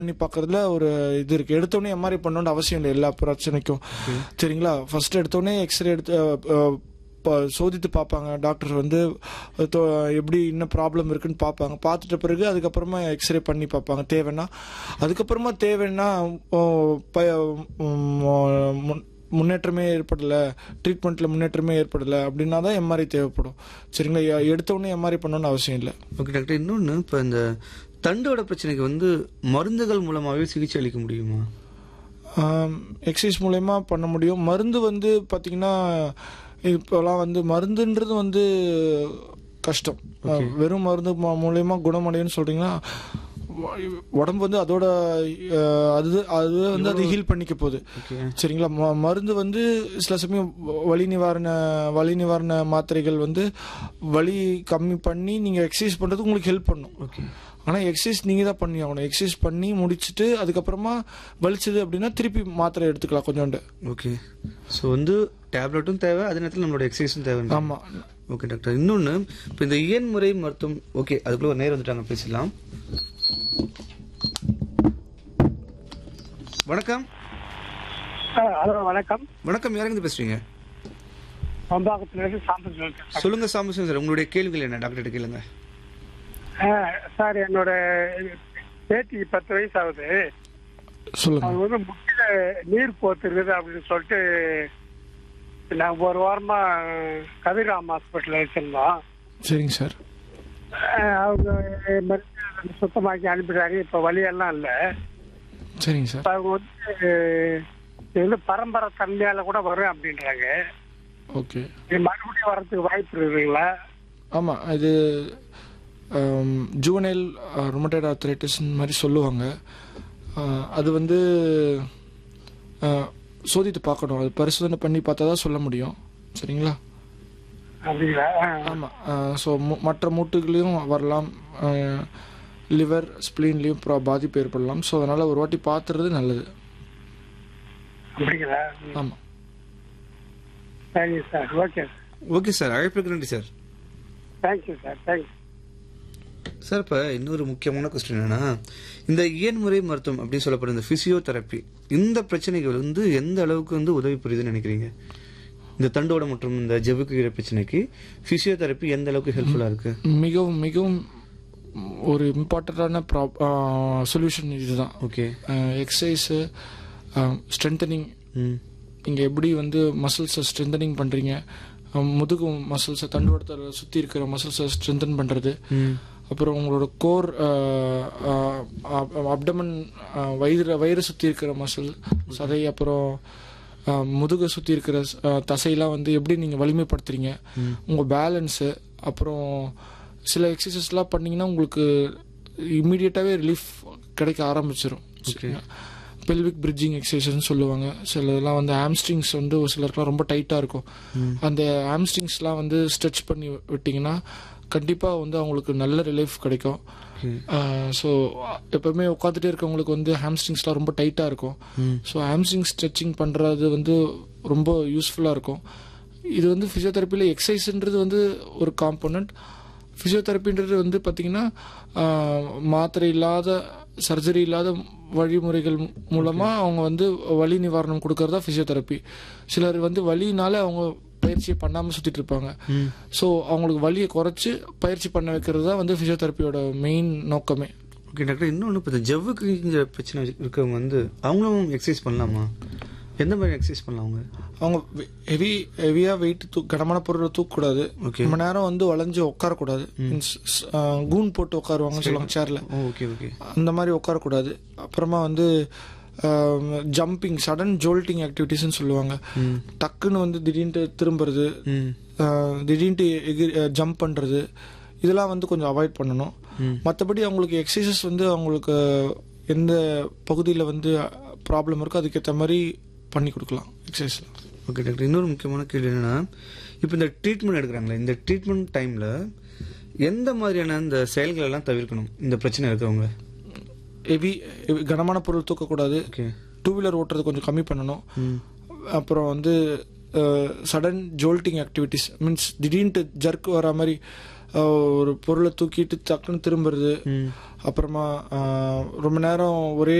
பண்ணி பார்க்கறதுல ஒரு இது இருக்கு எடுத்தோடனே எம்ஆர்ஐ பண்ணணும்னு அவசியம் இல்லை எல்லா பிரச்சனைக்கும் சரிங்களா ஃபர்ஸ்ட் எடுத்தோடனே எக்ஸ்ரே எடுத்து அஹ், அஹ், ப- சோதித்து பார்ப்பாங்க டாக்டர் வந்து அஹ், தொ- எப்படி என்ன ப்ராப்ளம் இருக்குன்னு பார்ப்பாங்க பார்த்துட்ட பிறகு அதுக்கப்புறமா எக்ஸ்ரே பண்ணி பார்ப்பாங்க தேவைன்னா அதுக்கப்புறமா தேவைன்னா ஓ, ப- உம், முன்- முன்னேற்றமே ஏற்படல ட்ரீட்மெண்ட்ல முன்னேற்றமே ஏற்படல அப்படின்னா தான் எம்ஆர்ஐ தேவைப்படும் சரிங்களா எ- எடுத்த உடனே எம்ஆர்ஐ பண்ணணும்னு அவசியம் இல்லை ஓகே டாக்டர் இன்னொன்று இப்போ இந்த தண்டோட பிரச்சனைக்கு வந்து மருந்துகள் மூலமாகவே சிகிச்சை அளிக்க முடியுமா எக்ஸசைஸ் மூலயமா பண்ண முடியும் மருந்து வந்து பார்த்தீங்கன்னா இப்போலாம் வந்து மருந்துன்றது வந்து கஷ்டம் அஹ், வெறும் மருந்து ம- மூலயமா குணமடையும்னு சொல்றீங்கன்னா உ- உடம்பு வந்து அதோட அஹ், அது அது வந்து அது ஹீல் பண்ணிக்க போகுது ஓகே சரிங்களா ம- மருந்து வந்து சில சமயம் வ- வலி நிவாரண வலி நிவாரண மாத்திரைகள் வந்து வலி கம்மி பண்ணி நீங்கள் எக்ஸசைஸ் பண்ணுறதுக்கு உங்களுக்கு ஹெல்ப் பண்ணும் ஓகே ஆனால் எக்ஸசைஸ் நீங்கள் தான் பண்ணி ஆகணும் எக்ஸசைஸ் பண்ணி முடிச்சுட்டு அதுக்கப்புறமா வலிச்சது அப்படின்னா திருப்பி மாத்திரை எடுத்துக்கலாம் கொஞ்சோண்டு ஓகே ஸோ வந்து டேப்லெட்டும் தேவை அதே நேரத்தில் நம்மளோட எக்ஸசைஸும் தேவை ஆமாம் ஓகே டாக்டர் இன்னொன்று இப்போ இந்த இயன்முறை மருத்துவம் ஓகே அதுக்குள்ள ஒரு நேரம் வந்துட்டாங்க பேசலாம் வணக்கம் ஹலோ வணக்கம் வணக்கம் யாருங்க பேசுறீங்க பம்பாக்கத்துலேருந்து சாம்பல் சொல்லிட்டேன் சொல்லுங்க சாம்பசிவம் சார் உங்களுடைய கேள்விகள் என்ன டாக்டர் கேளுங்க சார் என்னோட பேத்தி பத்து வயசு ஆகுது சொல்லுங்க அவங்க வந்து முட்டில நீர் போத்துருக்குது அப்படின்னு சொல்லிட்டு நாங்கள் ஒரு வாரமா கதிராம் ஹாஸ்பிட்டலில் வச்சிருந்தோம் சரிங்க சார் அஹ், அவங்க மருந்து சுத்தமாக்கி அனுப்பிட்டாங்க இப்போ வழியெல்லாம் இல்லை சரிங்க சார் இப்போ அவங்க வந்து இது வந்து பரம்பரை தன்மையால கூட வரும் அப்படின்றாங்க ஓகே இது மறுபடியும் வரதுக்கு வாய்ப்பு இருக்குங்களா ஆமாம் இது ஜூவனைல் ரொமட்டட் ஆர்த்ரைட்டிஸ் மாதிரி சொல்லுவாங்க அஹ், அது வந்து அஹ், சோதித்து பார்க்கணும் அது பரிசோதனை பண்ணி பார்த்தா தான் சொல்ல முடியும் சரிங்களா அப்படிங்களா அஹ். ஆமாம் ஸோ மற்ற மூட்டுகளையும் வரலாம் லிவர் ஸ்ப்ளீன்லேயும் பாதிப்பு ஏற்படலாம் ஸோ அதனால் ஒரு வாட்டி பார்த்துறது நல்லது அப்படிங்களா ஆமாம் சரிங்க sir okay sir okay sir அழைப்புக்கு நன்றி sir thank you sir thank you sir இப்போ இன்னொரு முக்கியமான கொஸ்டின் என்னன்னா இந்த இயன்முறை மருத்துவம் அப்படின்னு சொல்லப்படுற இந்த பிசியோதெரப்பி இந்த பிரச்சனைகள் வந்து எந்த அளவுக்கு வந்து உதவி புரியுதுன்னு நினைக்கிறீங்க இந்த தண்டோட மற்றும் இந்த ஜவ்வுக்கு பிரச்சனைக்கு பிசியோதெரப்பி எந்த அளவுக்கு ஹெல்ப்ஃபுல்லா இருக்கு மிகவும் மிகவும் ஒரு இம்பார்ட்டண்ட்டான ப்ராப் சொல்யூஷன் இதுதான் ஓகே எக்ஸசைஸு ஸ்ட்ரென்தனிங் ம் நீங்கள் எப்படி வந்து மசில்ஸை ஸ்ட்ரென்தனிங் பண்ணுறீங்க முதுகு மசில்ஸை தண்டுவடத்தை சுற்றி இருக்கிற மசில்ஸை ஸ்ட்ரென்தன் பண்ணுறது ம் அப்புறம் உங்களோட கோர் அப்டமன் வயிறு வயிறு சுற்றி இருக்கிற மசில் சதை அப்புறம் அஹ், முதுகை சுற்றி இருக்கிற அஹ், தசையெல்லாம் வந்து எப்படி நீங்கள் வலிமைப்படுத்துறீங்க உங்கள் பேலன்ஸு அப்புறம் சில எக்ஸசைஸ்லாம் பண்ணீங்கன்னா உங்களுக்கு இம்மிடியட்டாகவே ரிலீஃப் கிடைக்க ஆரம்பிச்சிடும் பெல்விக் பிரிட்ஜிங் எக்ஸசைஸ்னு சொல்லுவாங்க சிலதெல்லாம் வந்து ஆம்ஸ்ட்ரிங்ஸ் வந்து ஒரு சிலருக்குலாம் ரொம்ப டைட்டாக இருக்கும் அந்த ஆம்ஸ்ட்ரிங்ஸ்லாம் வந்து ஸ்ட்ரெச் பண்ணி விட்டிங்கன்னா கண்டிப்பாக வந்து அவங்களுக்கு நல்ல ரிலீஃப் கிடைக்கும் ஸோ எப்பவுமே உட்காந்துட்டே இருக்கவங்களுக்கு வந்து ஹாம்ஸ்ட்ரிங்ஸ்லாம் ரொம்ப டைட்டாக இருக்கும் ஸோ ஹாம்ஸ்ட்ரிங் ஸ்ட்ரெச்சிங் பண்ணுறது வந்து ரொம்ப யூஸ்ஃபுல்லாக இருக்கும் இது வந்து ஃபிசியோதெரப்பியில் எக்ஸசைஸ்ன்றது வந்து ஒரு காம்போனண்ட் ஃபிசியோதெரப்பின்றது வந்து பார்த்தீங்கன்னா ஆஹ், மாத்திரை இல்லாத சர்ஜரி இல்லாத வழிமுறைகள் மூலமாக அவங்க வந்து வலி நிவாரணம் கொடுக்கறதா ஃபிசியோதெரப்பி சிலர் வந்து வலினால அவங்க பயிற்சியை பண்ணாமல் சுற்றிட்டு இருப்பாங்க ஸோ அவங்களுக்கு வலியை குறைச்சி பயிற்சி பண்ண வைக்கிறது தான் வந்து ஃபிசியோதெரப்பியோட மெயின் நோக்கமே ஓகே டாக்டர் இன்னொன்று இப்போ இந்த ஜவ்வுக்குங்கிற பிரச்சனை இருக்கவங்க வந்து அவங்களும் எக்ஸசைஸ் பண்ணலாமா எந்த மாதிரி எக்ஸசைஸ் பண்ணலாம் அவங்க அவங்க ஹெவி ஹெவியாக வெயிட் தூ கனமான பொருளை தூக்கக்கூடாது Okay. ரொம்ப நேரம் வந்து வளைஞ்சு உட்காரக்கூடாது மீன்ஸ் கூன் போட்டு உட்காருவாங்கன்னு சொல்லுவாங்க சேரில் ஓ ஓகே ஓகே அந்த மாதிரி உட்காரக்கூடாது அப்புறமா வந்து ஜம்பிங் சடன் ஜோல்ட்டிங் ஆக்டிவிட்டீஸ்னு சொல்லுவாங்க டக்குன்னு வந்து திடீர்னு திரும்புறது ம் அஹ், திடீர்னு எகிரி ஜம்ப் பண்ணுறது இதெல்லாம் வந்து கொஞ்சம் அவாய்ட் பண்ணணும் மற்றபடி அவங்களுக்கு எக்ஸசைசஸ் வந்து அவங்களுக்கு எந்த பகுதியில் வந்து ப்ராப்ளம் இருக்கோ அதுக்கேற்ற மாதிரி பண்ணி கொடுக்கலாம் எக்ஸசைஸில் ஓகே டாக்டர் இன்னொரு முக்கியமான கேள்வி என்னன்னா இப்போ இந்த ட்ரீட்மெண்ட் எடுக்கிறாங்களே இந்த ட்ரீட்மெண்ட் டைம்ல எந்த மாதிரியான இந்த செயல்கள் எல்லாம் தவிர்க்கணும் இந்த பிரச்சனை இருக்கிறவங்க ஹெவி கனமான பொருள் தூக்கக்கூடாது ஓகே டூ வீலர் ஓட்டுறது கொஞ்சம் கம்மி பண்ணணும் அப்புறம் வந்து சடன் ஜோல்ட்டிங் ஆக்டிவிட்டிஸ் மீன்ஸ் திடீர்னு ஜர்க் வர மாதிரி அஹ், ஒரு பொருளை தூக்கிட்டு டக்குன்னு திரும்புறது ம் அப்புறமா அஹ், ரொம்ப நேரம் ஒரே